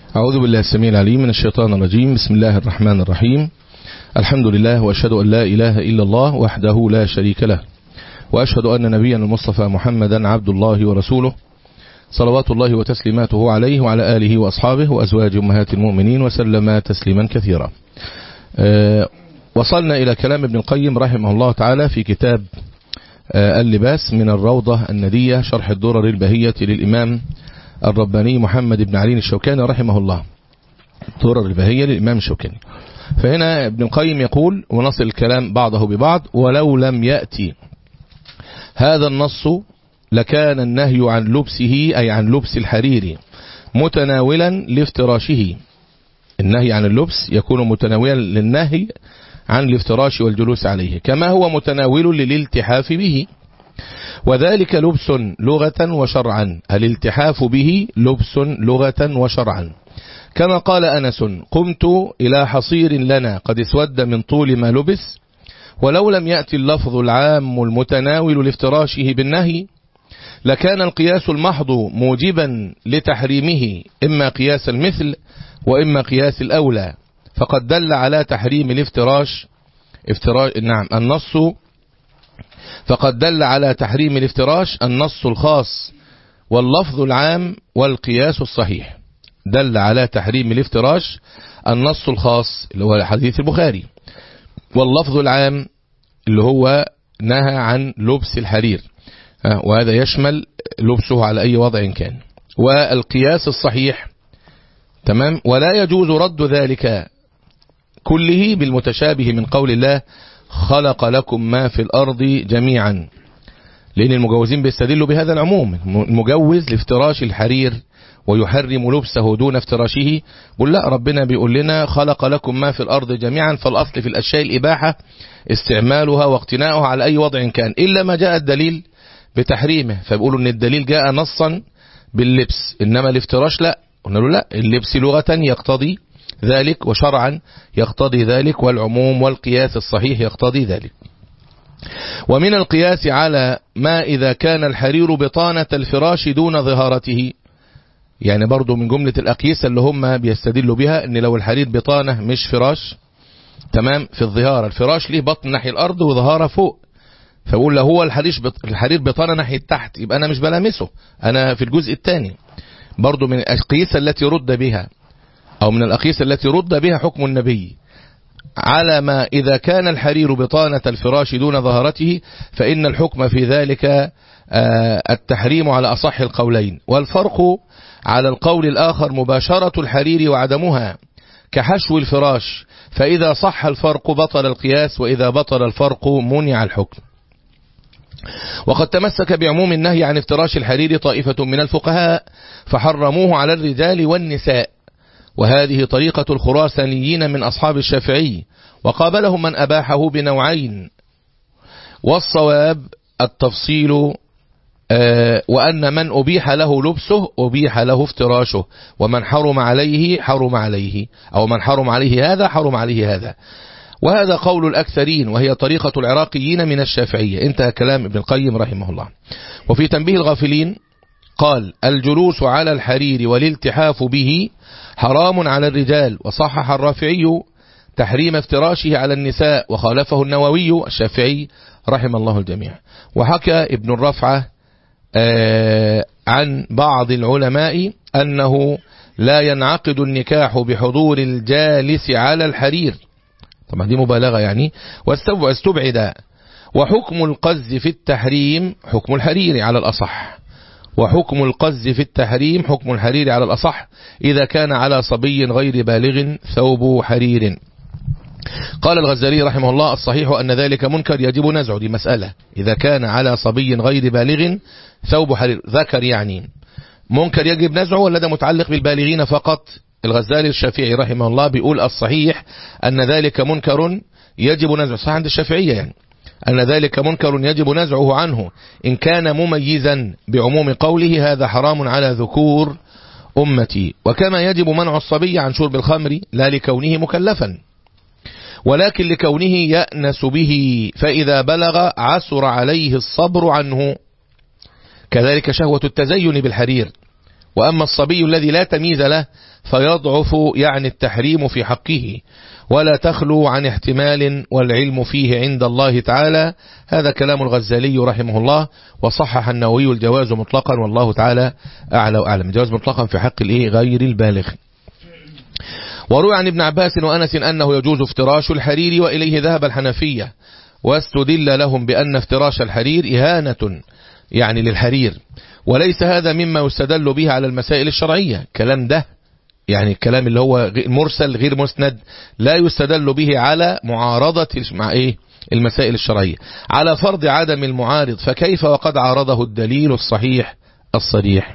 أعوذ بالله السميع العليم من الشيطان الرجيم بسم الله الرحمن الرحيم الحمد لله وأشهد أن لا إله إلا الله وحده لا شريك له وأشهد أن نبينا المصطفى محمدا عبد الله ورسوله صلوات الله وتسليماته عليه وعلى آله وأصحابه وأزواج أمهات المؤمنين وسلم تسليما كثيرا أه وصلنا إلى كلام ابن القيم رحمه الله تعالى في كتاب أه اللباس من الروضة الندية شرح الدرر البهية للإمام الرباني محمد بن علي الشوكاني رحمه الله الدرر البهية للإمام الشوكاني فهنا ابن القيم يقول ونصل الكلام بعضه ببعض ولو لم يأتي هذا النص لكان النهي عن لبسه أي عن لبس الحرير متناولا لافتراشه النهي عن اللبس يكون متناولا للنهي عن الافتراش والجلوس عليه كما هو متناول للالتحاف به وذلك لبس لغة وشرعا الالتحاف به لبس لغة وشرعا كما قال أنس قمت إلى حصير لنا قد اسود من طول ما لبس ولو لم يأتي اللفظ العام المتناول لافتراشه بالنهي لكان القياس المحض موجبا لتحريمه إما قياس المثل وإما قياس الأولى فقد دل على تحريم الافتراش افتراش نعم النص فقد دل على تحريم الافتراش النص الخاص واللفظ العام والقياس الصحيح دل على تحريم الافتراش النص الخاص اللي هو حديث البخاري واللفظ العام اللي هو نهى عن لبس الحرير وهذا يشمل لبسه على أي وضع كان والقياس الصحيح تمام ولا يجوز رد ذلك كله بالمتشابه من قول الله خلق لكم ما في الأرض جميعا لأن المجوزين بيستدلوا بهذا العموم المجوز لافتراش الحرير ويحرم لبسه دون افتراشه قل لا ربنا بيقول لنا خلق لكم ما في الأرض جميعا فالأصل في الأشياء الإباحة استعمالها واقتناؤها على أي وضع كان إلا ما جاء الدليل بتحريمه فبيقولوا ان الدليل جاء نصا باللبس إنما الافتراش لا قلنا له لا اللبس لغة يقتضي ذلك وشرعا يقتضي ذلك والعموم والقياس الصحيح يقتضي ذلك ومن القياس على ما إذا كان الحرير بطانة الفراش دون ظهارته يعني برضو من جملة الأقيسة اللي هم بيستدلوا بها ان لو الحرير بطانة مش فراش تمام في الظهارة الفراش ليه بطن ناحية الأرض وظهارة فوق فبقول له هو الحرير الحرير بطانة ناحية تحت يبقى أنا مش بلامسه أنا في الجزء الثاني برضو من الأقيسة التي رد بها أو من الأقيسة التي رد بها حكم النبي على ما إذا كان الحرير بطانة الفراش دون ظهرته فإن الحكم في ذلك التحريم على أصح القولين والفرق على القول الآخر مباشرة الحرير وعدمها كحشو الفراش فإذا صح الفرق بطل القياس وإذا بطل الفرق منع الحكم وقد تمسك بعموم النهي عن افتراش الحرير طائفة من الفقهاء فحرموه على الرجال والنساء وهذه طريقة الخراسانيين من أصحاب الشافعي وقابلهم من أباحه بنوعين والصواب التفصيل وأن من أبيح له لبسه أبيح له افتراشه ومن حرم عليه حرم عليه أو من حرم عليه هذا حرم عليه هذا وهذا قول الأكثرين وهي طريقة العراقيين من الشافعية انتهى كلام ابن القيم رحمه الله وفي تنبيه الغافلين قال الجلوس على الحرير والالتحاف به حرام على الرجال وصحح الرافعي تحريم افتراشه على النساء وخالفه النووي الشافعي رحم الله الجميع وحكى ابن الرفعة عن بعض العلماء أنه لا ينعقد النكاح بحضور الجالس على الحرير طبعا دي مبالغة يعني واستبعد وحكم القز في التحريم حكم الحرير على الأصح وحكم القز في التحريم حكم الحرير على الأصح إذا كان على صبي غير بالغ ثوب حرير قال الغزالي رحمه الله الصحيح أن ذلك منكر يجب نزعه دي مسألة إذا كان على صبي غير بالغ ثوب حرير ذكر يعني منكر يجب نزعه ولا ده متعلق بالبالغين فقط الغزالي الشافعي رحمه الله بيقول الصحيح أن ذلك منكر يجب نزعه صح عند الشافعية يعني أن ذلك منكر يجب نزعه عنه إن كان مميزا بعموم قوله هذا حرام على ذكور أمتي وكما يجب منع الصبي عن شرب الخمر لا لكونه مكلفا ولكن لكونه يأنس به فإذا بلغ عسر عليه الصبر عنه كذلك شهوة التزين بالحرير وأما الصبي الذي لا تمييز له فيضعف يعني التحريم في حقه ولا تخلو عن احتمال والعلم فيه عند الله تعالى هذا كلام الغزالي رحمه الله وصحح النووي الجواز مطلقا والله تعالى أعلى وأعلم الجواز مطلقا في حق الإيه غير البالغ وروي عن ابن عباس وأنس أنه يجوز افتراش الحرير وإليه ذهب الحنفية واستدل لهم بأن افتراش الحرير إهانة يعني للحرير وليس هذا مما يستدل به على المسائل الشرعية كلام ده يعني الكلام اللي هو مرسل غير مسند لا يستدل به على معارضة مع ايه المسائل الشرعية على فرض عدم المعارض فكيف وقد عارضه الدليل الصحيح الصريح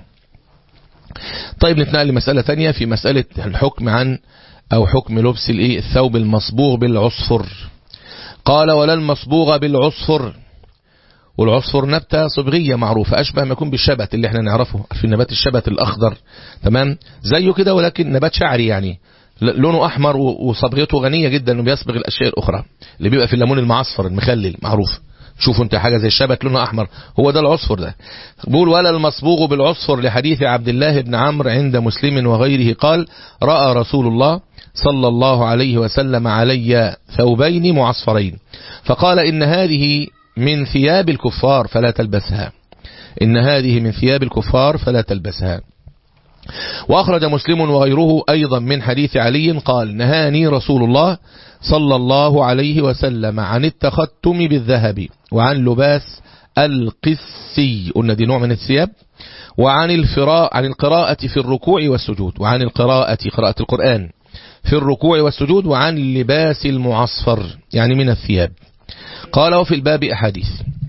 طيب نتنقل لمسألة ثانية في مسألة الحكم عن أو حكم لبس الايه الثوب المصبوغ بالعصفر قال ولا المصبوغ بالعصفر والعصفر نبتة صبغية معروفة أشبه ما يكون بالشبت اللي احنا نعرفه في نبات الشبت الأخضر تمام زيه كده ولكن نبات شعري يعني لونه أحمر وصبغته غنية جدا انه بيصبغ الأشياء الأخرى اللي بيبقى في الليمون المعصفر المخلل معروف شوفوا انت حاجة زي الشبت لونه أحمر هو ده العصفر ده بقول ولا المصبوغ بالعصفر لحديث عبد الله بن عمرو عند مسلم وغيره قال رأى رسول الله صلى الله عليه وسلم علي ثوبين معصفرين فقال إن هذه من ثياب الكفار فلا تلبسها إن هذه من ثياب الكفار فلا تلبسها وأخرج مسلم وغيره أيضا من حديث علي قال نهاني رسول الله صلى الله عليه وسلم عن التختم بالذهب وعن لباس القسي قلنا دي نوع من الثياب وعن الفراء عن القراءة في الركوع والسجود وعن القراءة قراءة القرآن في الركوع والسجود وعن لباس المعصفر يعني من الثياب قال وفي الباب أحاديث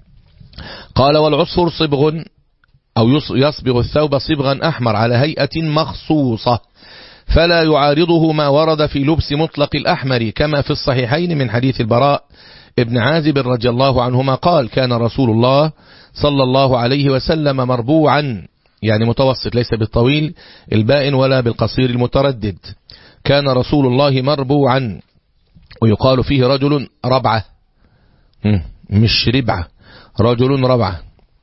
قال والعصفر صبغ أو يصبغ الثوب صبغا أحمر على هيئة مخصوصة فلا يعارضه ما ورد في لبس مطلق الأحمر كما في الصحيحين من حديث البراء ابن عازب رضي الله عنهما قال كان رسول الله صلى الله عليه وسلم مربوعا يعني متوسط ليس بالطويل البائن ولا بالقصير المتردد كان رسول الله مربوعا ويقال فيه رجل ربعة مش ربعة رجل ربعة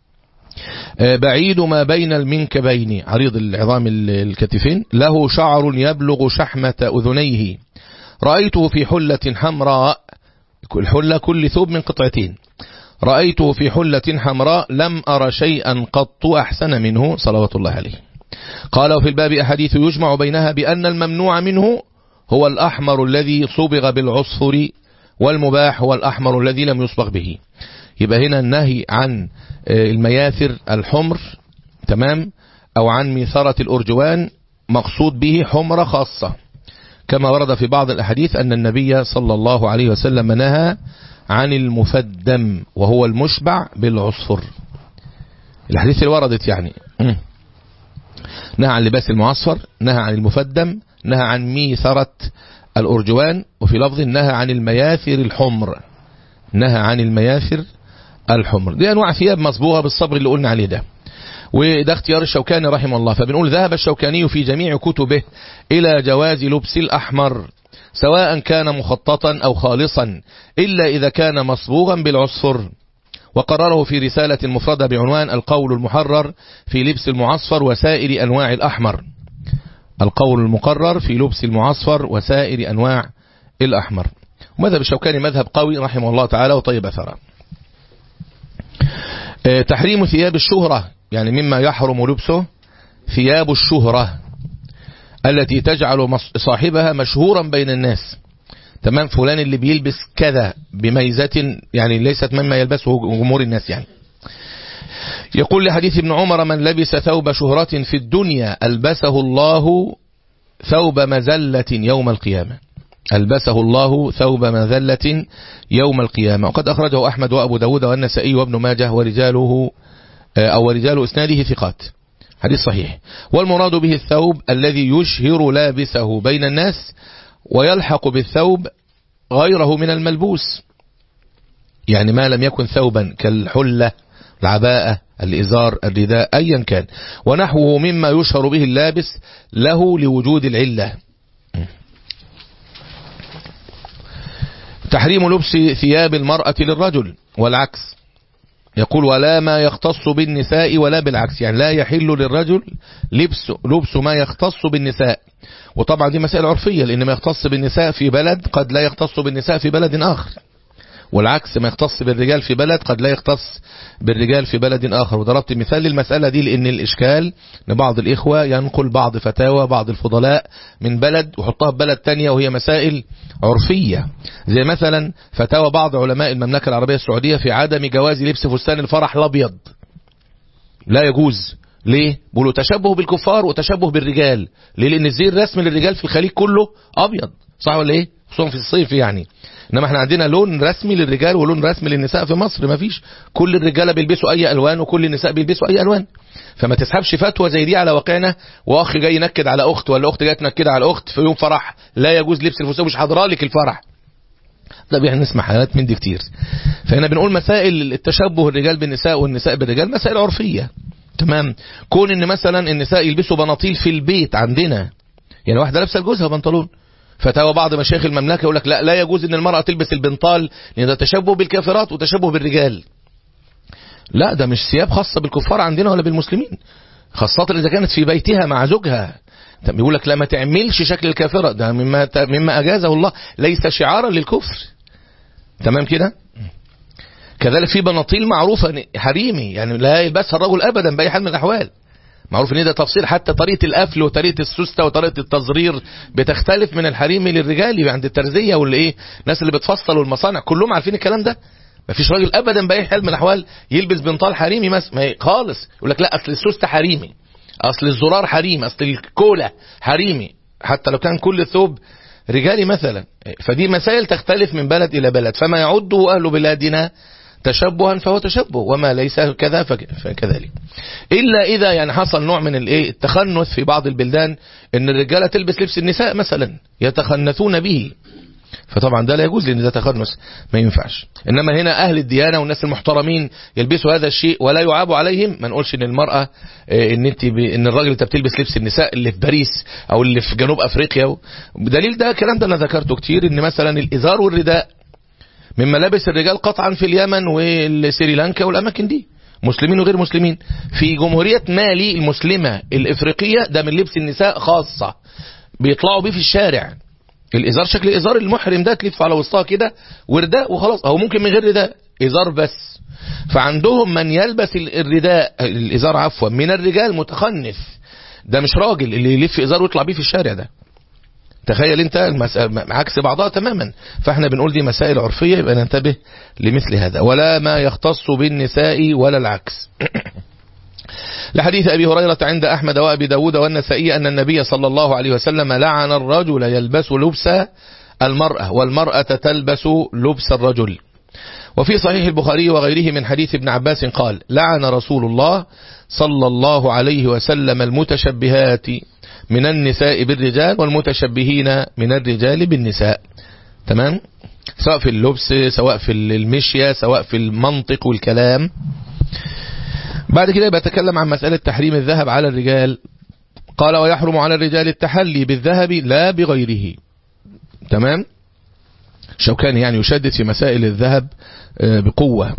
بعيد ما بين المنكبين عريض العظام الكتفين له شعر يبلغ شحمة أذنيه رأيته في حلة حمراء الحلة كل ثوب من قطعتين رأيته في حلة حمراء لم أر شيئا قط أحسن منه صلوات الله عليه قال وفي الباب أحاديث يجمع بينها بأن الممنوع منه هو الأحمر الذي صبغ بالعصفر والمباح هو الأحمر الذي لم يصبغ به يبقى هنا النهي عن المياثر الحمر تمام أو عن ميثرة الأرجوان مقصود به حمرة خاصة كما ورد في بعض الأحاديث أن النبي صلى الله عليه وسلم نهى عن المفدم وهو المشبع بالعصفر الحديث اللي وردت يعني نهى عن لباس المعصفر نهى عن المفدم نهى عن ميثرة الأرجوان وفي لفظ نهى عن المياثر الحمر نهى عن المياثر الحمر دي أنواع ثياب مصبوغة بالصبر اللي قلنا عليه ده وده اختيار الشوكاني رحمه الله فبنقول ذهب الشوكاني في جميع كتبه إلى جواز لبس الأحمر سواء كان مخططا أو خالصا إلا إذا كان مصبوغا بالعصفر وقرره في رسالة مفردة بعنوان القول المحرر في لبس المعصفر وسائر أنواع الأحمر القول المقرر في لبس المعصفر وسائر أنواع الأحمر ومذهب الشوكاني مذهب قوي رحمه الله تعالى وطيب أثره تحريم ثياب الشهرة يعني مما يحرم لبسه ثياب الشهرة التي تجعل صاحبها مشهورا بين الناس تمام فلان اللي بيلبس كذا بميزة يعني ليست مما يلبسه جمهور الناس يعني يقول لحديث ابن عمر من لبس ثوب شهرة في الدنيا ألبسه الله ثوب مزلة يوم القيامة ألبسه الله ثوب مذلة يوم القيامة وقد أخرجه أحمد وأبو داود والنسائي وابن ماجه ورجاله أو رجال إسناده ثقات حديث صحيح والمراد به الثوب الذي يشهر لابسه بين الناس ويلحق بالثوب غيره من الملبوس يعني ما لم يكن ثوبا كالحلة العباءة الإزار الرداء أيا كان ونحوه مما يشهر به اللابس له لوجود العلة تحريم لبس ثياب المرأة للرجل والعكس يقول ولا ما يختص بالنساء ولا بالعكس يعني لا يحل للرجل لبس لبس ما يختص بالنساء وطبعا دي مسائل عرفية لأن ما يختص بالنساء في بلد قد لا يختص بالنساء في بلد آخر والعكس ما يختص بالرجال في بلد قد لا يختص بالرجال في بلد آخر وضربت مثال للمسألة دي لأن الإشكال أن بعض الإخوة ينقل بعض فتاوى بعض الفضلاء من بلد وحطها في بلد تانية وهي مسائل عرفية زي مثلا فتاوى بعض علماء المملكة العربية السعودية في عدم جواز لبس فستان الفرح الأبيض لا يجوز ليه؟ بيقولوا تشبه بالكفار وتشبه بالرجال ليه؟ لأن الزي الرسمي للرجال في الخليج كله أبيض صح ولا إيه؟ خصوصا في الصيف يعني انما احنا عندنا لون رسمي للرجال ولون رسمي للنساء في مصر ما فيش كل الرجاله بيلبسوا اي الوان وكل النساء بيلبسوا اي الوان فما تسحبش فتوى زي دي على واقعنا واخ جاي ينكد على اخت ولا اخت جايه تنكد على اخت في يوم فرح لا يجوز لبس الفستان مش حاضرالك الفرح ده احنا نسمع حالات من دي كتير فهنا بنقول مسائل التشبه الرجال بالنساء والنساء بالرجال مسائل عرفيه تمام كون ان مثلا النساء يلبسوا بناطيل في البيت عندنا يعني واحده لابسه لجوزها بنطلون فتاوى بعض مشايخ المملكة يقول لك لا لا يجوز ان المرأة تلبس البنطال لان ده تشبه بالكافرات وتشبه بالرجال لا ده مش ثياب خاصة بالكفار عندنا ولا بالمسلمين خاصة إذا كانت في بيتها مع زوجها بيقول لك لا ما تعملش شكل الكافرة ده مما مما أجازه الله ليس شعارا للكفر تمام كده كذلك في بناطيل معروفة حريمي يعني لا يلبسها الرجل أبدا بأي حال من الأحوال معروف ان ده تفصيل حتى طريقة القفل وطريقة السوستة وطريقة التزرير بتختلف من الحريمي للرجال عند الترزية واللي ايه الناس اللي بتفصل والمصانع كلهم عارفين الكلام ده مفيش راجل ابدا باي حال من الاحوال يلبس بنطال حريمي مثلا خالص يقول لك لا اصل السوستة حريمي اصل الزرار حريمي اصل الكولا حريمي حتى لو كان كل ثوب رجالي مثلا فدي مسائل تختلف من بلد الى بلد فما يعده اهل بلادنا تشبها فهو تشبه وما ليس كذا فكذلك إلا إذا يعني حصل نوع من الايه التخنث في بعض البلدان ان الرجالة تلبس لبس النساء مثلا يتخنثون به فطبعا ده لا يجوز لان ده تخنث ما ينفعش انما هنا اهل الديانه والناس المحترمين يلبسوا هذا الشيء ولا يعاب عليهم ما نقولش ان المراه ان انت ان الراجل انت بتلبس لبس النساء اللي في باريس او اللي في جنوب افريقيا بدليل ده الكلام ده انا ذكرته كتير ان مثلا الازار والرداء من ملابس الرجال قطعا في اليمن والسريلانكا والأماكن دي مسلمين وغير مسلمين في جمهورية مالي المسلمة الإفريقية ده من لبس النساء خاصة بيطلعوا بيه في الشارع الإزار شكل إزار المحرم ده تلف على وسطها كده ورداء وخلاص أو ممكن من غير رداء إزار بس فعندهم من يلبس الرداء الإزار عفوا من الرجال متخنث ده مش راجل اللي يلف إزار ويطلع بيه في الشارع ده تخيل انت المسألة عكس بعضها تماما فاحنا بنقول دي مسائل عرفية يبقى ننتبه لمثل هذا ولا ما يختص بالنساء ولا العكس لحديث أبي هريرة عند أحمد وأبي داود والنسائي أن النبي صلى الله عليه وسلم لعن الرجل يلبس لبس المرأة والمرأة تلبس لبس الرجل وفي صحيح البخاري وغيره من حديث ابن عباس قال لعن رسول الله صلى الله عليه وسلم المتشبهات من النساء بالرجال والمتشبهين من الرجال بالنساء تمام سواء في اللبس سواء في المشية سواء في المنطق والكلام بعد كده بتكلم عن مسألة تحريم الذهب على الرجال قال ويحرم على الرجال التحلي بالذهب لا بغيره تمام شوكاني يعني يشدد في مسائل الذهب بقوة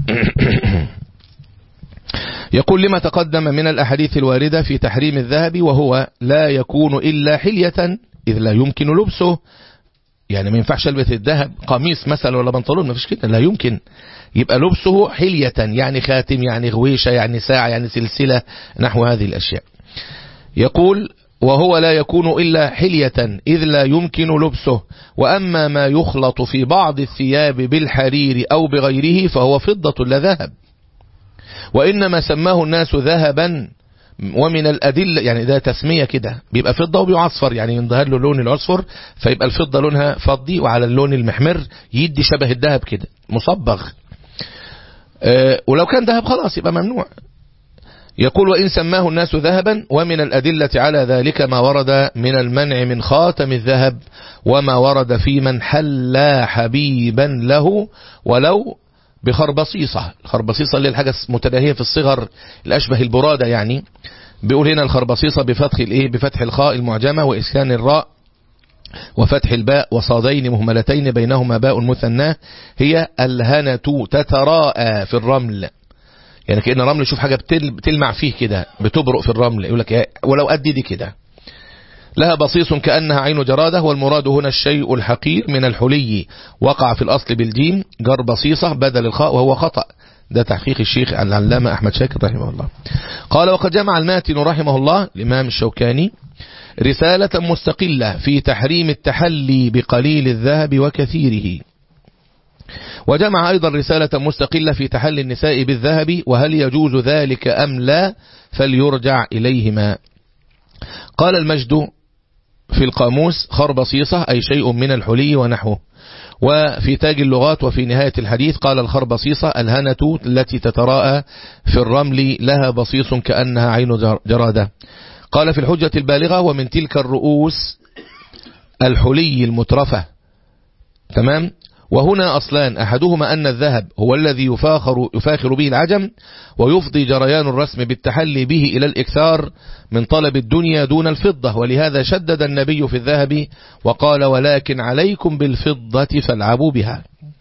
يقول لما تقدم من الأحاديث الواردة في تحريم الذهب وهو لا يكون إلا حلية إذ لا يمكن لبسه يعني ما ينفعش البس الذهب قميص مثلا ولا بنطلون ما فيش كده لا يمكن يبقى لبسه حلية يعني خاتم يعني غويشة يعني ساعة يعني سلسلة نحو هذه الأشياء يقول وهو لا يكون إلا حلية إذ لا يمكن لبسه وأما ما يخلط في بعض الثياب بالحرير أو بغيره فهو فضة لا ذهب وإنما سماه الناس ذهبا ومن الأدلة يعني ده تسمية كده بيبقى فضة وبيعصفر يعني ينظهر له لون العصفر فيبقى الفضة لونها فضي وعلى اللون المحمر يدي شبه الذهب كده مصبغ أه ولو كان ذهب خلاص يبقى ممنوع يقول وإن سماه الناس ذهبا ومن الأدلة على ذلك ما ورد من المنع من خاتم الذهب وما ورد في من حلى حبيبا له ولو بخربصيصة الخربصيصة اللي الحاجة متناهية في الصغر الأشبه البرادة يعني بيقول هنا الخربصيصة بفتح الايه بفتح الخاء المعجمة وإسكان الراء وفتح الباء وصادين مهملتين بينهما باء مثناه هي الهنة تتراءى في الرمل يعني كأن رمل شوف حاجة بتلمع فيه كده بتبرق في الرمل يقول لك ولو قد دي كده لها بصيص كأنها عين جرادة والمراد هنا الشيء الحقير من الحلي وقع في الأصل بالجيم جر بصيصة بدل الخاء وهو خطأ ده تحقيق الشيخ العلامة أحمد شاكر رحمه الله قال وقد جمع الماتن رحمه الله الإمام الشوكاني رسالة مستقلة في تحريم التحلي بقليل الذهب وكثيره وجمع أيضا رسالة مستقلة في تحلي النساء بالذهب وهل يجوز ذلك أم لا فليرجع إليهما قال المجد في القاموس خربصيصة أي شيء من الحلي ونحوه وفي تاج اللغات وفي نهاية الحديث قال الخربصيصة الهنة التي تتراءى في الرمل لها بصيص كأنها عين جرادة قال في الحجة البالغة ومن تلك الرؤوس الحلي المترفة تمام وهنا أصلان أحدهما أن الذهب هو الذي يفاخر, يفاخر به العجم ويفضي جريان الرسم بالتحلي به إلى الإكثار من طلب الدنيا دون الفضة ولهذا شدد النبي في الذهب وقال ولكن عليكم بالفضة فالعبوا بها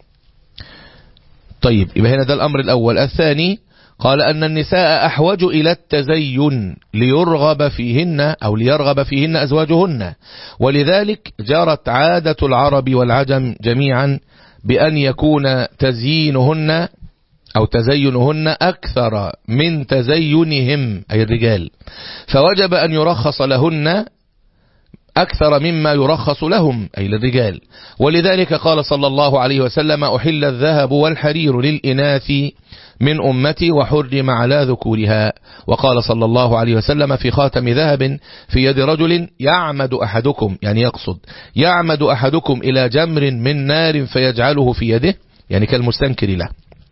طيب يبقى هنا ده الأمر الأول الثاني قال أن النساء أحوج إلى التزين ليرغب فيهن أو ليرغب فيهن أزواجهن ولذلك جرت عادة العرب والعجم جميعا بأن يكون تزيينهن أو تزينهن أكثر من تزينهم أي الرجال فوجب أن يرخص لهن أكثر مما يرخص لهم أي للرجال ولذلك قال صلى الله عليه وسلم أحل الذهب والحرير للإناث من أمتي وحرم على ذكورها وقال صلى الله عليه وسلم في خاتم ذهب في يد رجل يعمد أحدكم يعني يقصد يعمد أحدكم إلى جمر من نار فيجعله في يده يعني كالمستنكر له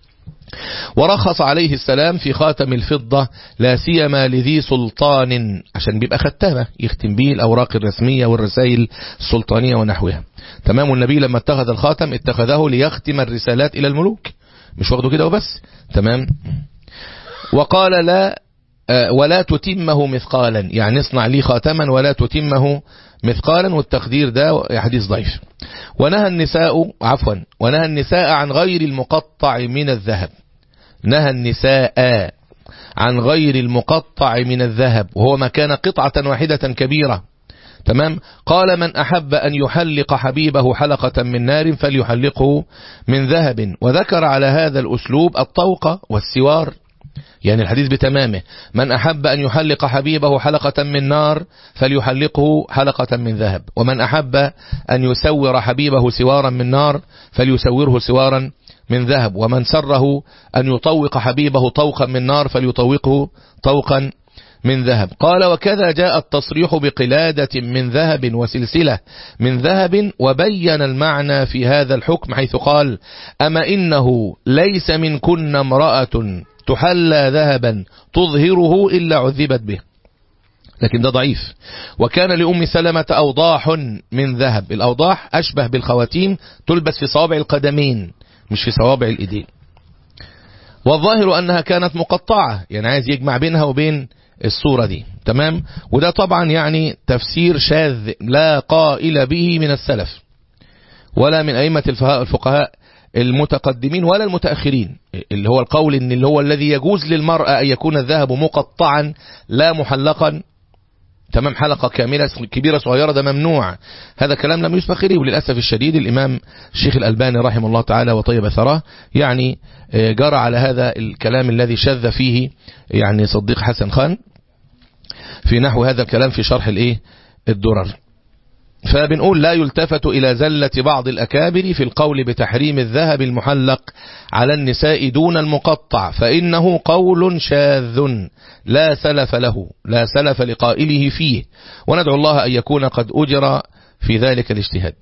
ورخص عليه السلام في خاتم الفضة لا سيما لذي سلطان عشان بيبقى ختامة يختم به الأوراق الرسمية والرسائل السلطانية ونحوها تمام النبي لما اتخذ الخاتم اتخذه ليختم الرسالات إلى الملوك مش واخده كده وبس تمام وقال لا ولا تتمه مثقالا يعني اصنع لي خاتما ولا تتمه مثقالا والتقدير ده حديث ضعيف ونهى النساء عفوا ونهى النساء عن غير المقطع من الذهب نهى النساء عن غير المقطع من الذهب وهو ما كان قطعة واحدة كبيرة تمام قال من أحب أن يحلق حبيبه حلقة من نار فليحلقه من ذهب وذكر على هذا الأسلوب الطوق والسوار يعني الحديث بتمامه من أحب أن يحلق حبيبه حلقة من نار فليحلقه حلقة من ذهب ومن أحب أن يسور حبيبه سوارا من نار فليسوره سوارا من ذهب ومن سره أن يطوق حبيبه طوقا من نار فليطوقه طوقا من ذهب قال وكذا جاء التصريح بقلادة من ذهب وسلسلة من ذهب وبين المعنى في هذا الحكم حيث قال أما إنه ليس من كن امرأة تحلى ذهبا تظهره إلا عذبت به لكن ده ضعيف وكان لأم سلمة أوضاح من ذهب الأوضاح أشبه بالخواتيم تلبس في صوابع القدمين مش في صوابع الإيدين والظاهر أنها كانت مقطعة يعني عايز يجمع بينها وبين الصورة دي تمام وده طبعا يعني تفسير شاذ لا قائل به من السلف ولا من أئمة الفقهاء المتقدمين ولا المتأخرين اللي هو القول ان اللي هو الذي يجوز للمرأة أن يكون الذهب مقطعا لا محلقا تمام حلقة كاملة كبيرة صغيرة ده ممنوع هذا كلام لم يسبق إليه وللأسف الشديد الإمام الشيخ الألباني رحمه الله تعالى وطيب ثراه يعني جرى على هذا الكلام الذي شذ فيه يعني صديق حسن خان في نحو هذا الكلام في شرح الايه الدرر فبنقول لا يلتفت إلى زلة بعض الأكابر في القول بتحريم الذهب المحلق على النساء دون المقطع فإنه قول شاذ لا سلف له لا سلف لقائله فيه وندعو الله أن يكون قد أجر في ذلك الاجتهاد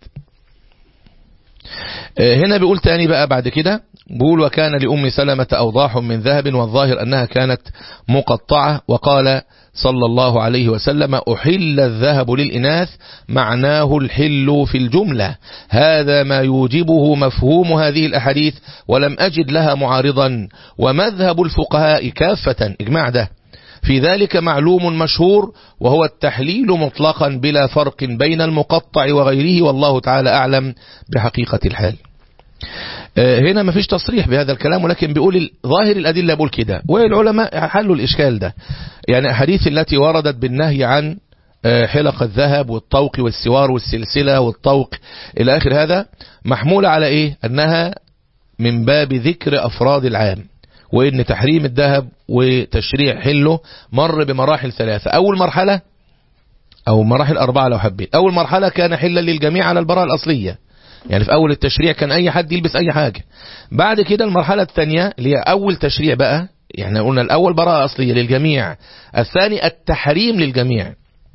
هنا بيقول تاني بقى بعد كده بيقول وكان لأم سلمة أوضاح من ذهب والظاهر أنها كانت مقطعة وقال صلى الله عليه وسلم أحل الذهب للإناث معناه الحل في الجملة هذا ما يوجبه مفهوم هذه الأحاديث ولم أجد لها معارضا ومذهب الفقهاء كافة إجماع ده في ذلك معلوم مشهور وهو التحليل مطلقا بلا فرق بين المقطع وغيره والله تعالى أعلم بحقيقة الحال هنا مفيش تصريح بهذا الكلام ولكن بيقول ظاهر الأدلة بيقول كده والعلماء حلوا الإشكال ده يعني أحاديث التي وردت بالنهي عن حلق الذهب والطوق والسوار والسلسلة والطوق إلى آخر هذا محمولة على إيه أنها من باب ذكر أفراد العام وإن تحريم الذهب وتشريع حله مر بمراحل ثلاثة أول مرحلة أو مراحل أربعة لو حبيت أول مرحلة كان حلا للجميع على البراءة الأصلية يعني في أول التشريع كان أي حد يلبس أي حاجة بعد كده المرحلة الثانية اللي هي أول تشريع بقى يعني قلنا الأول براءة أصلية للجميع الثاني التحريم للجميع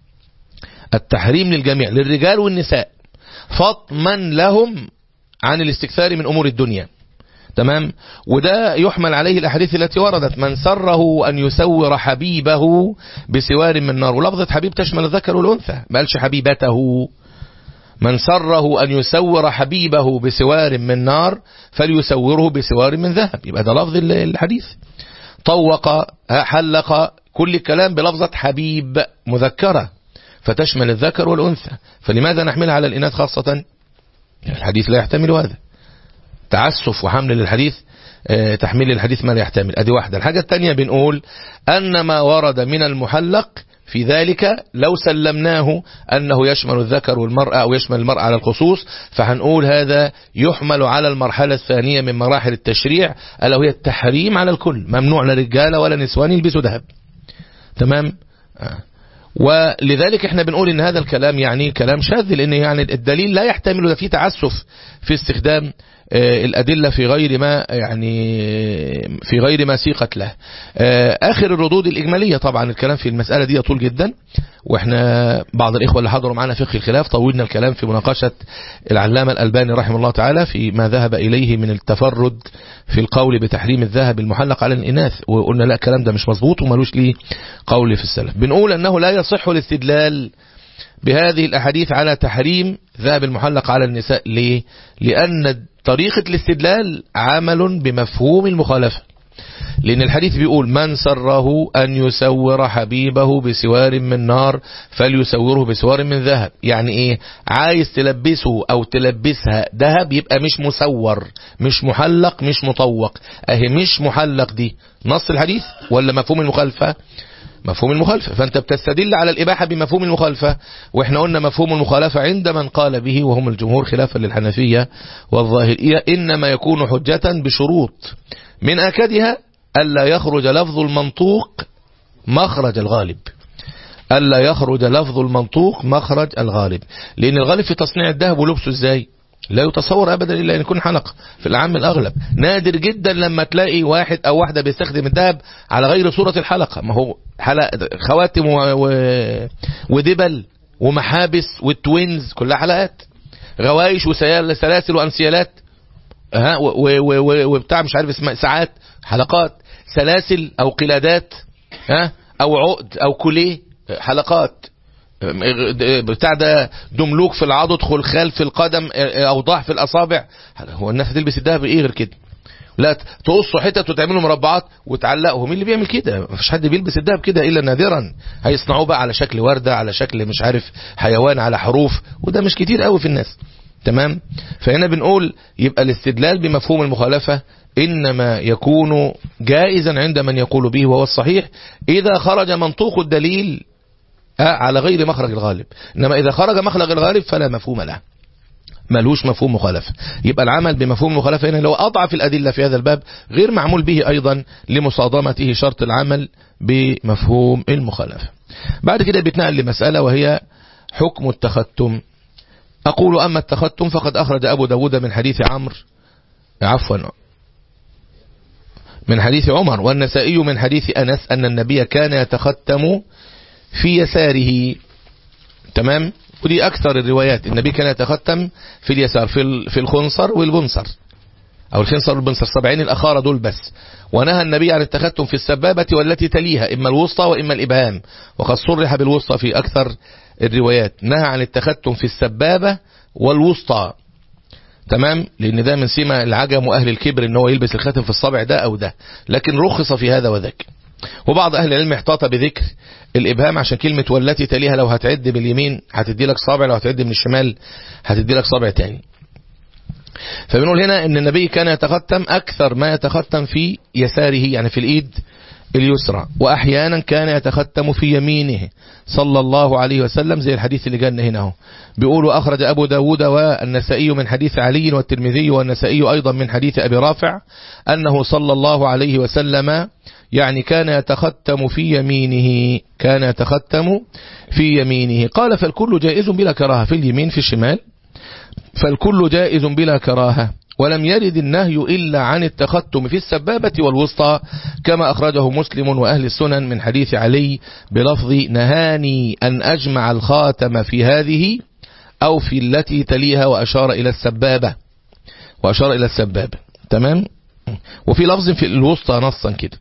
التحريم للجميع للرجال والنساء فطما لهم عن الاستكثار من أمور الدنيا تمام وده يحمل عليه الأحاديث التي وردت من سره أن يسور حبيبه بسوار من نار ولفظة حبيب تشمل الذكر والأنثى ما قالش حبيبته من سره أن يسور حبيبه بسوار من نار فليسوره بسوار من ذهب يبقى ده لفظ الحديث طوق حلق كل الكلام بلفظة حبيب مذكرة فتشمل الذكر والأنثى فلماذا نحملها على الإناث خاصة الحديث لا يحتمل هذا تعسف وحمل للحديث تحميل الحديث ما لا يحتمل ادي واحدة الحاجة الثانية بنقول أن ما ورد من المحلق في ذلك لو سلمناه أنه يشمل الذكر والمرأة أو يشمل المرأة على الخصوص فهنقول هذا يحمل على المرحلة الثانية من مراحل التشريع ألا وهي التحريم على الكل ممنوع لا رجال ولا نسوان يلبسوا ذهب تمام آه. ولذلك احنا بنقول ان هذا الكلام يعني كلام شاذ لان يعني الدليل لا يحتمل ده فيه تعسف في استخدام الأدلة في غير ما يعني في غير ما سيقت له آخر الردود الإجمالية طبعا الكلام في المسألة دي طول جدا واحنا بعض الإخوة اللي حضروا معنا فقه الخلاف طولنا الكلام في مناقشة العلامة الألباني رحمه الله تعالى في ما ذهب إليه من التفرد في القول بتحريم الذهب المحلق على الإناث وقلنا لا الكلام ده مش مظبوط وملوش ليه قول في السلف بنقول أنه لا يصح الاستدلال بهذه الأحاديث على تحريم ذهب المحلق على النساء ليه؟ لأن طريقة الاستدلال عمل بمفهوم المخالفة لأن الحديث بيقول من سره أن يسور حبيبه بسوار من نار فليسوره بسوار من ذهب يعني إيه عايز تلبسه أو تلبسها ذهب يبقى مش مسور مش محلق مش مطوق أهي مش محلق دي نص الحديث ولا مفهوم المخالفة مفهوم المخالفة فأنت بتستدل على الإباحة بمفهوم المخالفة وإحنا قلنا مفهوم المخالفة عند من قال به وهم الجمهور خلافا للحنفية والظاهرية إنما يكون حجة بشروط من أكدها ألا يخرج لفظ المنطوق مخرج الغالب ألا يخرج لفظ المنطوق مخرج الغالب لأن الغالب في تصنيع الذهب ولبسه إزاي لا يتصور أبدا إلا أن يكون حلقة في العام الأغلب نادر جدا لما تلاقي واحد أو واحدة بيستخدم الذهب على غير صورة الحلقة ما هو حلق خواتم و... و... ودبل ومحابس والتوينز كلها حلقات غوايش وسلاسل وأنسيالات ها وبتاع مش عارف اسمها ساعات حلقات سلاسل أو قلادات ها أو عقد أو كوليه حلقات بتاع ده دملوك في العضد خلخال في القدم اوضاع في الاصابع هو الناس هتلبس الدهب ايه غير كده لا تقصوا حتت وتعملوا مربعات وتعلقوا مين اللي بيعمل كده مفيش حد بيلبس الدهب كده الا نادرا هيصنعوه بقى على شكل ورده على شكل مش عارف حيوان على حروف وده مش كتير قوي في الناس تمام فهنا بنقول يبقى الاستدلال بمفهوم المخالفه إنما يكون جائزا عند من يقول به وهو الصحيح إذا خرج منطوق الدليل على غير مخرج الغالب إنما إذا خرج مخرج الغالب فلا مفهوم له ملوش مفهوم مخالفة يبقى العمل بمفهوم المخالفة هنا لو أضعف الأدلة في هذا الباب غير معمول به أيضا لمصادمته شرط العمل بمفهوم المخالفة بعد كده بيتنقل لمسألة وهي حكم التختم أقول أما التختم فقد أخرج أبو داود من حديث عمرو عفوا من حديث عمر والنسائي من حديث أنس أن النبي كان يتختم في يساره تمام ودي أكثر الروايات النبي كان يتختم في اليسار في في الخنصر والبنصر أو الخنصر والبنصر سبعين الأخارة دول بس ونهى النبي عن التختم في السبابة والتي تليها إما الوسطى وإما الإبهام وقد صرح بالوسطى في أكثر الروايات نهى عن التختم في السبابة والوسطى تمام لأن ده من سمة العجم وأهل الكبر ان هو يلبس الخاتم في الصابع ده أو ده لكن رخص في هذا وذاك وبعض أهل العلم احتاط بذكر الإبهام عشان كلمة والتي تليها لو هتعد باليمين هتدي لك صابع لو هتعد من الشمال هتدي لك صابع تاني فبنقول هنا ان النبي كان يتختم اكثر ما يتختم في يساره يعني في الايد اليسرى واحيانا كان يتختم في يمينه صلى الله عليه وسلم زي الحديث اللي جانا هنا اهو بيقولوا اخرج ابو داود والنسائي من حديث علي والترمذي والنسائي ايضا من حديث ابي رافع انه صلى الله عليه وسلم يعني كان يتختم في يمينه كان يتختم في يمينه قال فالكل جائز بلا كراهه في اليمين في الشمال فالكل جائز بلا كراهه ولم يرد النهي إلا عن التختم في السبابة والوسطى كما أخرجه مسلم وأهل السنن من حديث علي بلفظ نهاني أن أجمع الخاتم في هذه أو في التي تليها وأشار إلى السبابة وأشار إلى السبابة تمام وفي لفظ في الوسطى نصا كده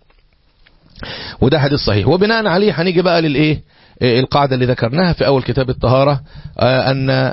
وده حديث صحيح وبناء عليه هنيجي بقى للإيه القاعدة اللي ذكرناها في أول كتاب الطهارة أن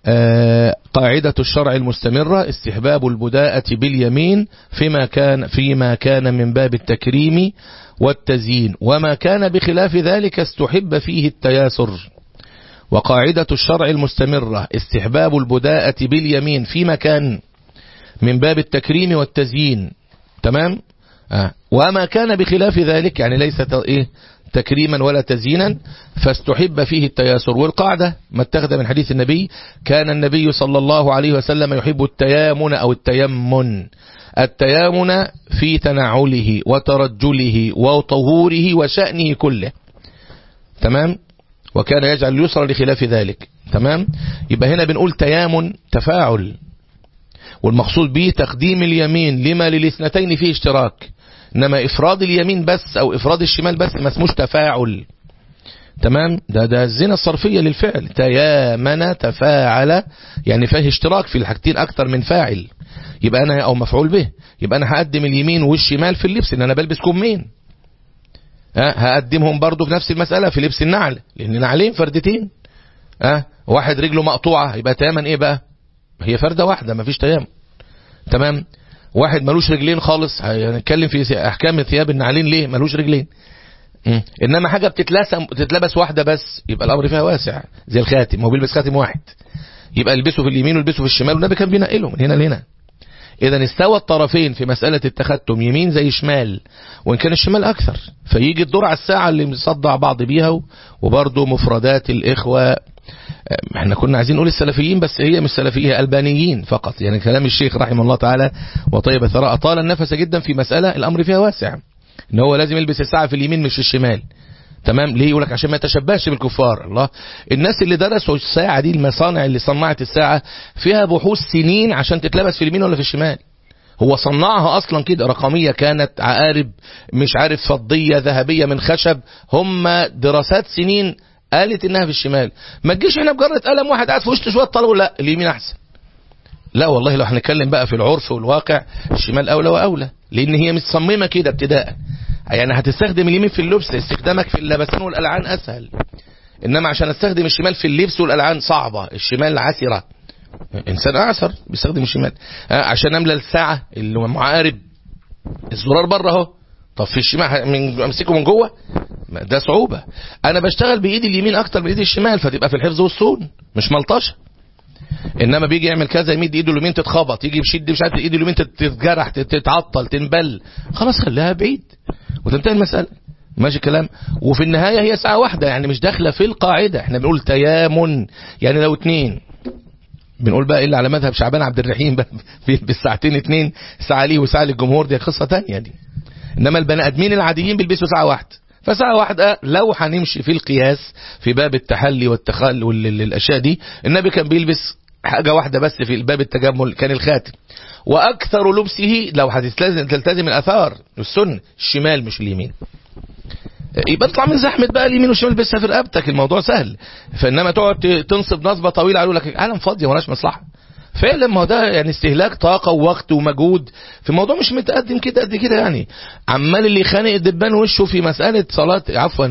قاعدة الشرع المستمرة استحباب البداءة باليمين فيما كان فيما كان من باب التكريم والتزيين وما كان بخلاف ذلك استحب فيه التياسر وقاعدة الشرع المستمرة استحباب البداءة باليمين فيما كان من باب التكريم والتزيين تمام آه. وما كان بخلاف ذلك يعني ليس إيه تكريما ولا تزيينا فاستحب فيه التياسر والقاعدة ما اتخذ من حديث النبي كان النبي صلى الله عليه وسلم يحب التيامن أو التيمن التيامن في تنعله وترجله وطهوره وشأنه كله تمام وكان يجعل اليسر لخلاف ذلك تمام يبقى هنا بنقول تيامن تفاعل والمقصود به تقديم اليمين لما للاثنتين فيه اشتراك انما افراد اليمين بس او افراد الشمال بس ما اسموش تفاعل تمام ده ده الزنا الصرفية للفعل تيامن تفاعل يعني فيه اشتراك في الحاجتين اكتر من فاعل يبقى انا او مفعول به يبقى انا هقدم اليمين والشمال في اللبس ان انا بلبس كمين أه هقدمهم برضو في نفس المسألة في لبس النعل لان نعلين فردتين أه واحد رجله مقطوعة يبقى تيامن ايه بقى هي فردة واحدة مفيش تيامن تمام واحد ملوش رجلين خالص هنتكلم في احكام ثياب النعلين ليه ملوش رجلين مم. انما حاجه بتتلسم تتلبس واحده بس يبقى الامر فيها واسع زي الخاتم هو بيلبس خاتم واحد يبقى البسه في اليمين والبسه في الشمال والنبي كان بينقله من هنا لهنا اذا استوى الطرفين في مساله التختم يمين زي شمال وان كان الشمال اكثر فيجي الدور على الساعه اللي مصدع بعض بيها وبرضه مفردات الاخوه احنا كنا عايزين نقول السلفيين بس هي مش سلفية ألبانيين فقط يعني كلام الشيخ رحمه الله تعالى وطيب ثراء طال النفس جدا في مسألة الأمر فيها واسع ان هو لازم يلبس الساعة في اليمين مش في الشمال تمام ليه يقول لك عشان ما يتشبهش بالكفار الله الناس اللي درسوا الساعة دي المصانع اللي صنعت الساعة فيها بحوث سنين عشان تتلبس في اليمين ولا في الشمال هو صنعها اصلا كده رقمية كانت عقارب مش عارف فضية ذهبية من خشب هم دراسات سنين قالت انها في الشمال ما تجيش احنا بجرة قلم واحد قاعد في وسط شويه طلبوا لا اليمين احسن لا والله لو هنتكلم بقى في العرف والواقع الشمال اولى واولى لان هي متصممه كده ابتداء يعني هتستخدم اليمين في اللبس استخدامك في اللبسان والالعان اسهل انما عشان استخدم الشمال في اللبس والالعان صعبه الشمال عسره انسان اعسر بيستخدم الشمال عشان املى الساعه اللي معارب الزرار بره اهو طب في الشمال من امسكه من جوه ده صعوبة انا بشتغل بايدي اليمين اكتر من ايدي الشمال فتبقى في الحفظ والصون مش ملطشه انما بيجي يعمل كذا يمد ايده اليمين تتخبط يجي بشد مش عارف ايده اليمين تتجرح تتعطل تنبل خلاص خليها بعيد وتنتهي المسألة ماشي الكلام وفي النهاية هي ساعة واحدة يعني مش داخلة في القاعدة احنا بنقول تيامن يعني لو اتنين بنقول بقى الا على مذهب شعبان عبد الرحيم بالساعتين اتنين ساعة ليه وساعة للجمهور دي قصة تانية دي انما البني ادمين العاديين بيلبسوا ساعة واحدة فساعة واحدة لو هنمشي في القياس في باب التحلي والتخل والاشياء دي النبي كان بيلبس حاجة واحدة بس في باب التجمل كان الخاتم واكثر لبسه لو هتلتزم تلتزم الاثار السنة الشمال مش اليمين يبقى اطلع من زحمة بقى اليمين والشمال بس في رقبتك الموضوع سهل فانما تقعد تنصب نصبة طويلة قالوا لك عالم فاضية وناش مصلحة فعلا ما هو ده يعني استهلاك طاقة ووقت ومجهود في الموضوع مش متقدم كده قد كده يعني عمال اللي خانق الدبان وشه في مسألة صلاة عفوا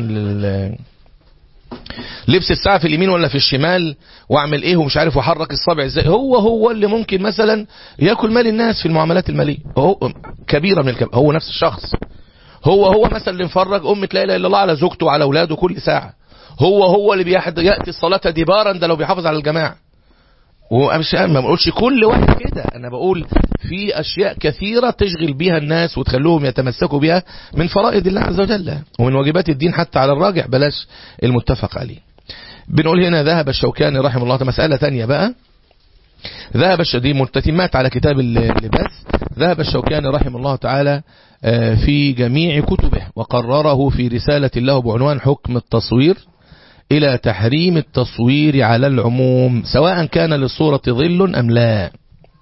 لبس الساعة في اليمين ولا في الشمال واعمل ايه ومش عارف واحرك الصابع ازاي هو هو اللي ممكن مثلا ياكل مال الناس في المعاملات المالية هو كبيرة من الكبيرة هو نفس الشخص هو هو مثلا اللي مفرج أمة لا إله إلا الله على زوجته وعلى أولاده كل ساعة هو هو اللي بيحد يأتي الصلاة دبارا ده لو بيحافظ على الجماعة ومش ما بقولش كل واحد كده انا بقول في اشياء كثيرة تشغل بيها الناس وتخلوهم يتمسكوا بها من فرائض الله عز وجل ومن واجبات الدين حتى على الراجع بلاش المتفق عليه بنقول هنا ذهب الشوكاني رحمه الله مسألة تانية بقى ذهب دي متتمات على كتاب اللباس ذهب الشوكاني رحمه الله تعالى في جميع كتبه وقرره في رسالة له بعنوان حكم التصوير إلى تحريم التصوير على العموم سواء كان للصورة ظل أم لا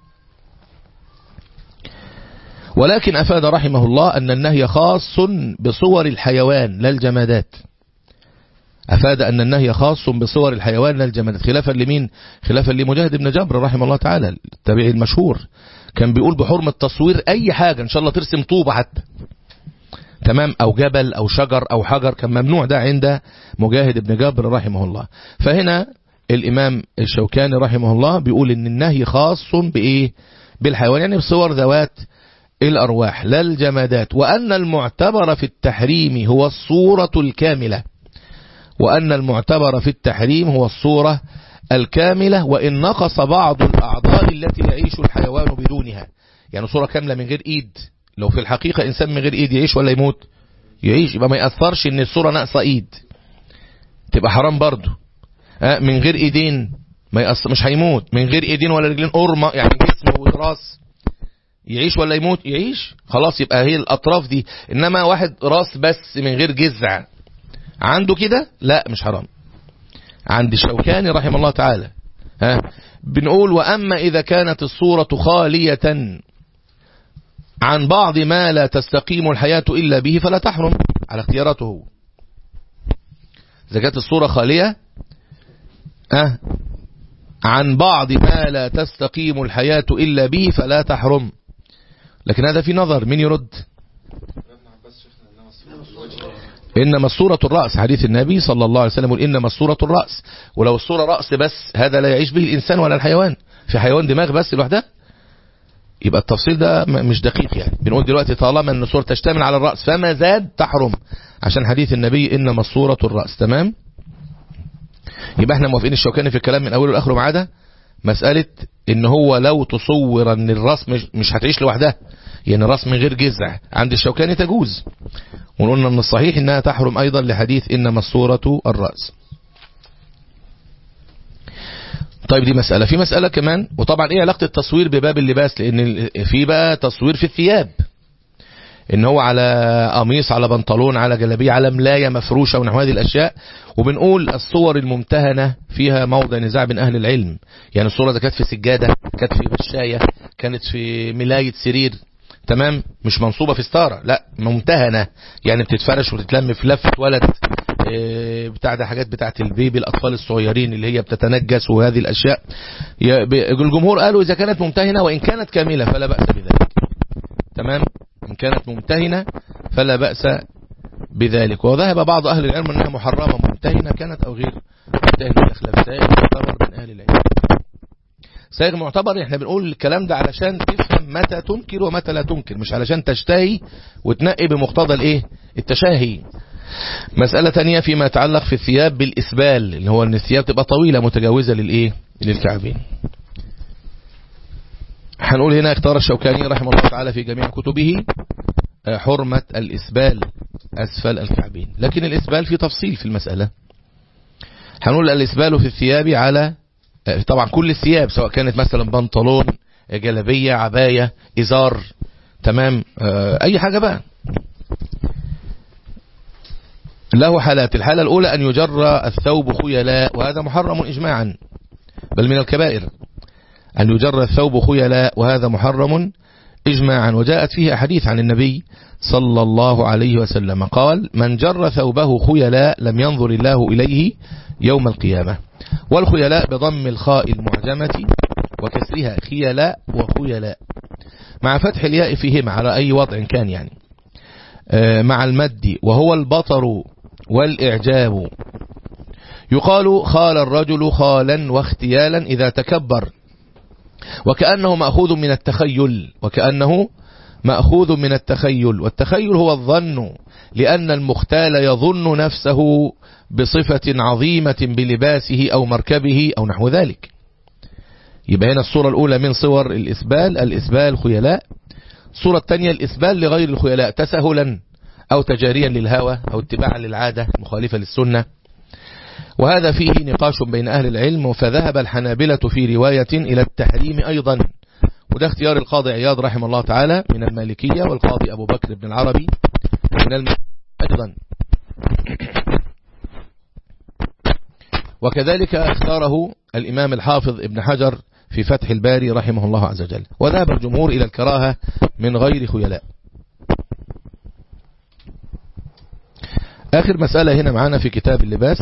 ولكن أفاد رحمه الله أن النهي خاص بصور الحيوان لا الجمادات أفاد أن النهي خاص بصور الحيوان لا الجمادات خلافا لمين خلافا لمجاهد بن جبر رحمه الله تعالى التابعي المشهور كان بيقول بحرمة تصوير أي حاجة إن شاء الله ترسم طوبة حتى تمام أو جبل أو شجر أو حجر كان ممنوع ده عند مجاهد بن جبر رحمه الله فهنا الإمام الشوكاني رحمه الله بيقول إن النهي خاص بإيه بالحيوان يعني بصور ذوات الأرواح لا الجمادات وأن المعتبر في التحريم هو الصورة الكاملة وأن المعتبر في التحريم هو الصورة الكاملة وإن نقص بعض الأعضاء التي يعيش الحيوان بدونها يعني صورة كاملة من غير إيد لو في الحقيقة إنسان من غير إيد يعيش ولا يموت يعيش يبقى ما يأثرش إن الصورة ناقصة إيد تبقى حرام برضه من غير إيدين ما يأثر مش هيموت من غير إيدين ولا رجلين قرمة يعني جسم وراس يعيش ولا يموت يعيش خلاص يبقى هي الأطراف دي إنما واحد راس بس من غير جذع عنده كده لا مش حرام عند الشوكاني رحمه الله تعالى ها بنقول وأما إذا كانت الصورة خالية عن بعض ما لا تستقيم الحياة إلا به فلا تحرم على اختياراته إذا كانت الصورة خالية أه عن بعض ما لا تستقيم الحياة إلا به فلا تحرم لكن هذا في نظر من يرد إنما الصورة الرأس حديث النبي صلى الله عليه وسلم إنما الصورة الرأس ولو الصورة رأس بس هذا لا يعيش به الإنسان ولا الحيوان في حيوان دماغ بس لوحده يبقى التفصيل ده مش دقيق يعني بنقول دلوقتي طالما ان الصورة تشتمل على الرأس فما زاد تحرم عشان حديث النبي إنما الصورة الرأس تمام يبقى احنا موافقين الشوكاني في الكلام من أوله لآخره ما عدا مسألة ان هو لو تصور ان الراس مش, مش هتعيش لوحدها يعني راس من غير جذع عند الشوكاني تجوز وقلنا من الصحيح انها تحرم ايضا لحديث انما الصورة الرأس طيب دي مسألة في مسألة كمان وطبعا ايه علاقة التصوير بباب اللباس لان في بقى تصوير في الثياب ان هو على قميص على بنطلون على جلابيه على ملاية مفروشة ونحو هذه الاشياء وبنقول الصور الممتهنة فيها موضع نزاع بين اهل العلم يعني الصورة ده كانت في سجادة كانت في مشاية كانت في ملاية سرير تمام مش منصوبة في ستارة لا ممتهنة يعني بتتفرش وتتلم في لفة ولد بتاع ده حاجات بتاعت البيبي الأطفال الصغيرين اللي هي بتتنجس وهذه الأشياء الجمهور قالوا إذا كانت ممتهنة وإن كانت كاملة فلا بأس بذلك تمام إن كانت ممتهنة فلا بأس بذلك وذهب بعض أهل العلم أنها محرمة ممتهنة كانت أو غير ممتهنة أخلاف سائر معتبر من أهل العلم سائر معتبر احنا بنقول الكلام ده علشان تفهم متى تنكر ومتى لا تنكر مش علشان تشتهي وتنقي بمقتضى الايه التشاهي مسألة تانية فيما يتعلق في الثياب بالإسبال اللي هو ان الثياب تبقى طويلة متجاوزة للايه للكعبين هنقول هنا اختار الشوكاني رحمه الله تعالى في جميع كتبه حرمة الإسبال أسفل الكعبين لكن الإسبال في تفصيل في المسألة هنقول الإسبال في الثياب على طبعا كل الثياب سواء كانت مثلا بنطلون جلبية عباية إزار تمام أي حاجة بقى له حالات الحالة الأولى أن يجر الثوب خيلاء وهذا محرم إجماعا بل من الكبائر أن يجر الثوب خيلاء وهذا محرم إجماعا وجاءت فيه أحاديث عن النبي صلى الله عليه وسلم قال من جر ثوبه خيلاء لم ينظر الله إليه يوم القيامة والخيلاء بضم الخاء المعجمة وكسرها خيلاء وخيلاء مع فتح الياء فيهما على أي وضع كان يعني مع المد وهو البطر والإعجاب يقال خال الرجل خالا واختيالا إذا تكبر وكأنه مأخوذ من التخيل وكأنه مأخوذ من التخيل والتخيل هو الظن لأن المختال يظن نفسه بصفة عظيمة بلباسه أو مركبه أو نحو ذلك يبقى هنا الصورة الأولى من صور الإسبال الإسبال خيلاء الصورة الثانية الإسبال لغير الخيلاء تسهلا أو تجاريا للهوى أو اتباعا للعادة مخالفة للسنة وهذا فيه نقاش بين أهل العلم فذهب الحنابلة في رواية إلى التحريم أيضا وده اختيار القاضي عياض رحمه الله تعالى من المالكية والقاضي أبو بكر بن العربي من الم... أيضا وكذلك اختاره الإمام الحافظ ابن حجر في فتح الباري رحمه الله عز وجل وذهب الجمهور إلى الكراهة من غير خيلاء آخر مسألة هنا معانا في كتاب اللباس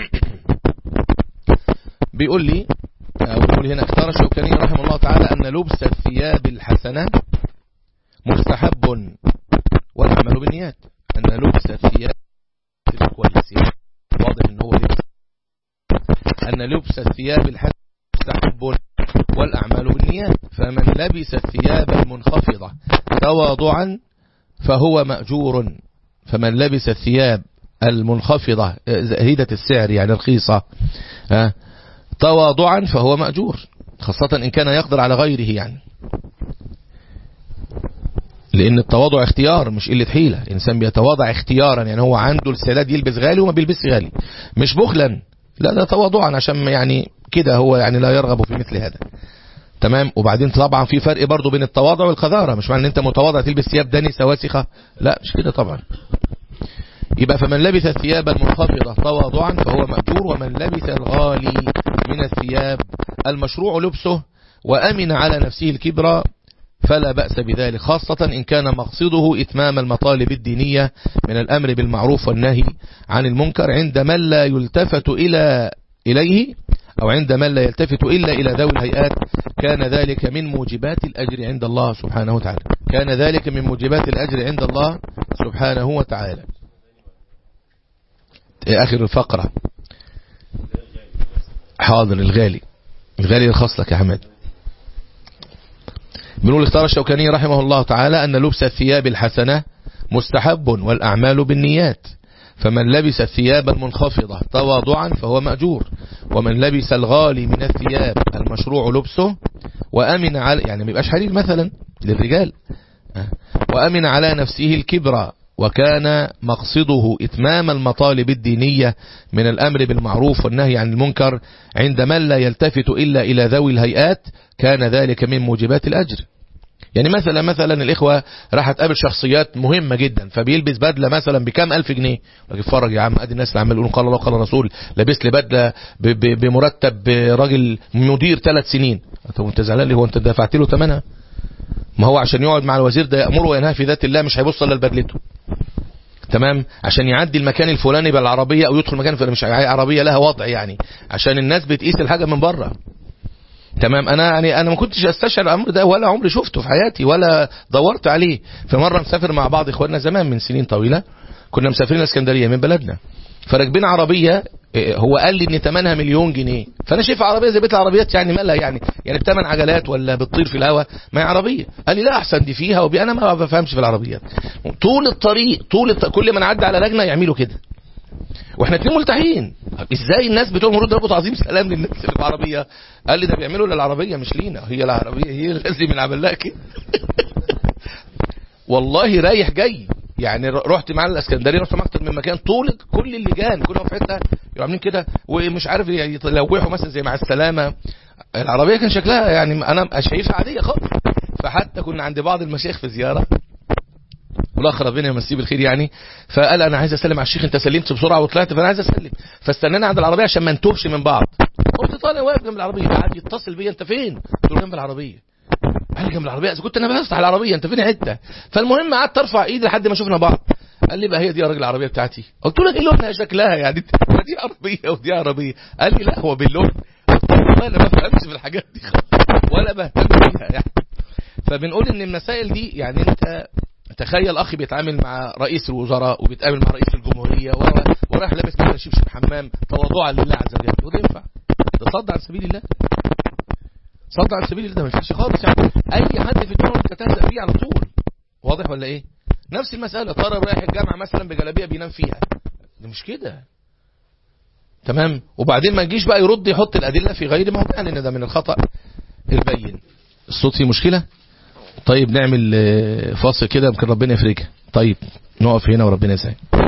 بيقول لي أو بيقول هنا اختار الشوكاني رحمه الله تعالى أن لبس الثياب الحسنة مستحب والعمل بالنيات أن لبس الثياب كويس واضح ان هو لبس أن لبس الثياب الحسنة مستحب والأعمال بالنيات فمن لبس الثياب المنخفضة تواضعا فهو مأجور فمن لبس الثياب المنخفضة زهيدة السعر يعني رخيصة تواضعا فهو مأجور خاصة إن كان يقدر على غيره يعني لأن التواضع اختيار مش قلة حيلة الإنسان بيتواضع اختيارا يعني هو عنده الاستعداد يلبس غالي وما بيلبسش غالي مش بخلا لا ده تواضعا عشان يعني كده هو يعني لا يرغب في مثل هذا تمام وبعدين طبعا في فرق برضو بين التواضع والقذارة مش معنى ان انت متواضع تلبس ثياب دنسة واسخة لا مش كده طبعا يبقى فمن لبس الثياب المنخفضة تواضعا فهو مأجور ومن لبس الغالي من الثياب المشروع لبسه وأمن على نفسه الكبر فلا بأس بذلك خاصة إن كان مقصده إتمام المطالب الدينية من الأمر بالمعروف والنهي عن المنكر عند من لا يلتفت إلى إليه أو عند من لا يلتفت إلا إلى ذوي الهيئات كان ذلك من موجبات الأجر عند الله سبحانه وتعالى كان ذلك من موجبات الأجر عند الله سبحانه وتعالى آخر الفقرة حاضر الغالي الغالي الخاص لك يا حماد بنقول اختار الشوكاني رحمه الله تعالى أن لبس الثياب الحسنة مستحب والأعمال بالنيات فمن لبس الثياب المنخفضة تواضعا فهو مأجور ومن لبس الغالي من الثياب المشروع لبسه وأمن على يعني ما يبقاش حرير مثلا للرجال وأمن على نفسه الكبر وكان مقصده إتمام المطالب الدينية من الأمر بالمعروف والنهي عن المنكر عند من لا يلتفت إلا إلى ذوي الهيئات كان ذلك من موجبات الأجر يعني مثلا مثلا الإخوة راح تقابل شخصيات مهمة جدا فبيلبس بدلة مثلا بكام ألف جنيه لكن اتفرج يا عم ادي الناس اللي عمال يقولون قال الله قال الرسول لابس لي بدلة بمرتب راجل مدير ثلاث سنين طب انت زعلان ليه هو انت دفعت له ثمنها ما هو عشان يقعد مع الوزير ده يأمره وينهى في ذات الله مش هيبص الا لبدلته تمام عشان يعدي المكان الفلاني بالعربية او يدخل مكان فلاني مش عربية لها وضع يعني عشان الناس بتقيس الحاجة من بره تمام انا يعني انا ما كنتش استشعر الامر ده ولا عمري شفته في حياتي ولا دورت عليه في مره مسافر مع بعض اخواننا زمان من سنين طويله كنا مسافرين الاسكندريه من بلدنا فراكبين عربيه هو قال لي ان ثمنها مليون جنيه فانا شايف عربيه زي بيت العربيات يعني مالها يعني يعني بثمان عجلات ولا بتطير في الهواء ما هي عربيه قال لي لا احسن دي فيها وبي انا ما بفهمش في العربيات طول الطريق طول الط... كل ما نعدي على لجنه يعملوا كده واحنا اتنين ملتحين ازاي الناس بتوع المرور ضربوا تعظيم سلام للناس اللي في العربيه قال لي ده بيعملوا للعربيه مش لينا هي العربيه هي اللي لازم نعمل لها كده والله رايح جاي يعني رحت معاه الاسكندريه رحت اكتر من مكان طول كل اللجان كلهم في حته عاملين كده ومش عارف يلوحوا مثلا زي مع السلامه العربيه كان شكلها يعني انا شايفها عاديه خالص فحتى كنا عند بعض المشايخ في زياره والاخ ربنا يمسيه بالخير يعني فقال انا عايز اسلم على الشيخ انت سلمت بسرعه وطلعت فانا عايز اسلم فاستنينا عند العربيه عشان ما نتوهش من بعض قلت طالع واقف جنب العربيه قعد يتصل بيا انت فين قلت له جنب العربيه قال لي جنب العربيه اذا كنت انا بفتح العربيه انت فين حته فالمهم قعدت ارفع ايدي لحد ما شفنا بعض قال لي بقى هي دي يا راجل العربيه بتاعتي قلت له ايه لونها شكلها يعني دي عربيه ودي عربيه قال لي لا هو باللون انا ما بفهمش في الحاجات دي ولا بهتم بيها يعني فبنقول ان المسائل دي يعني انت تخيل اخي بيتعامل مع رئيس الوزراء وبيتعامل مع رئيس الجمهوريه ورايح لابس كده شبشب حمام تواضعا لله عز وجل وده ينفع ده صد عن سبيل الله صد عن سبيل الله ده ما ينفعش خالص يعني اي حد في الدنيا تتهزأ فيه على طول واضح ولا ايه نفس المساله ترى رايح الجامعه مثلا بجلابيه بينام فيها ده مش كده تمام وبعدين ما نجيش بقى يرد يحط الادله في غير موضعها لان ده من الخطا البين الصوت فيه مشكلة طيب نعمل فاصل كده يمكن ربنا يفرجها طيب نقف هنا وربنا يسعدك